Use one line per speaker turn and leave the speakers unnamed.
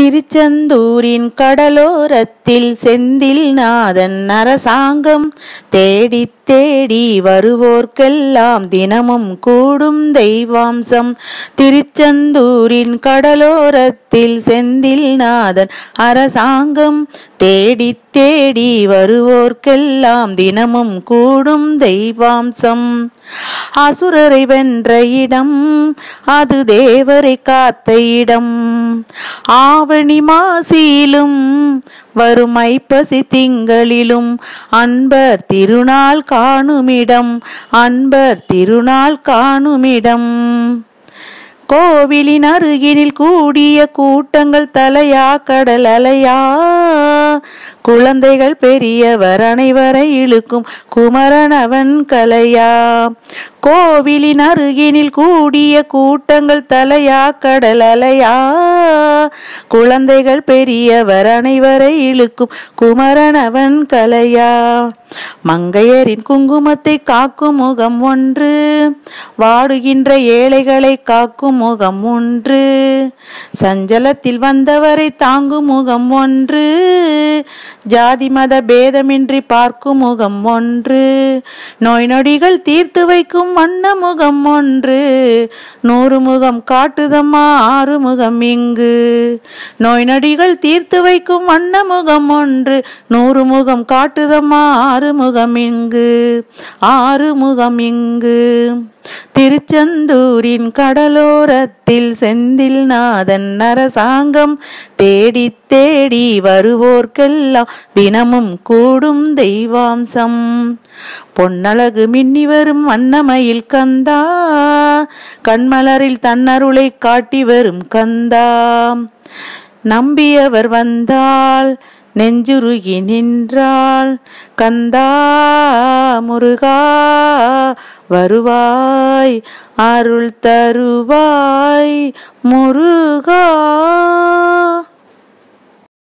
திருச்செந்தூரின் கடலோரத்தில் செந்தில் நாதன் அரசாங்கம் தேடி தேடி வருவோர்க்கெல்லாம் தினமும் கூடும் தெய்வாம்சம் திருச்செந்தூரின் கடலோரத்தில் செந்தில் நாதன் அரசாங்கம் தேடி தேடி வருவோர்க்கெல்லாம் தினமும் கூடும் தெய்வாம்சம் அசுரரை வென்ற இடம் அது தேவரை காத்த இடம் ஆவணி மாசியிலும் வரும் ஐப்பசி திங்களிலும் அன்பர் திருநாள் காணுமிடம் அன்பர் திருநாள் காணுமிடம் கோவிலின் அருகினில் கூடிய கூட்டங்கள் தலையா கடல் அலையா குழந்தைகள் பெரியவர் அனைவரை இழுக்கும் குமரனவன் கலையா கோவிலின் அருகினில் கூடிய கூட்டங்கள் தலையா கடல் அலையா குழந்தைகள் பெரியவர் அனைவரை இழுக்கும் குமரனவன் கலையா மங்கையரின் குங்குமத்தை காக்கும் முகம் ஒன்று வாடுகின்ற ஏழைகளை காக்கும் முகம் ஒன்று சஞ்சலத்தில் வந்தவரை தாங்கும் முகம் ஒன்று ஜாதி மத பேதமின்றி பார்க்கும் முகம் ஒன்று நோய் நொடிகள் தீர்த்து வைக்கும் வண்ண முகம் ஒன்று நூறு முகம் காட்டுதம்மா ஆறு முகம் இங்கு நோய் நொடிகள் தீர்த்து வைக்கும் வண்ண முகம் ஒன்று நூறு முகம் காட்டுதம்மா ஆறு முகம் இங்கு ஆறு முகம் இங்கு திருச்செந்தூரின் கடலோரத்தில் செந்தில் நாதன் அரசாங்கம் தேடி தேடி வருவோர்க்கெல்லாம் தினமும் கூடும் தெய்வாம்சம் பொன்னழகு மின்னி வரும் வண்ணமயில் கந்தா கண்மலரில் தன்னருளை காட்டி வரும் கந்தா நம்பியவர் வந்தால் நெஞ்சுருகி நின்றாள் கந்தா முருகா வருவாய் அருள் தருவாய் முருகா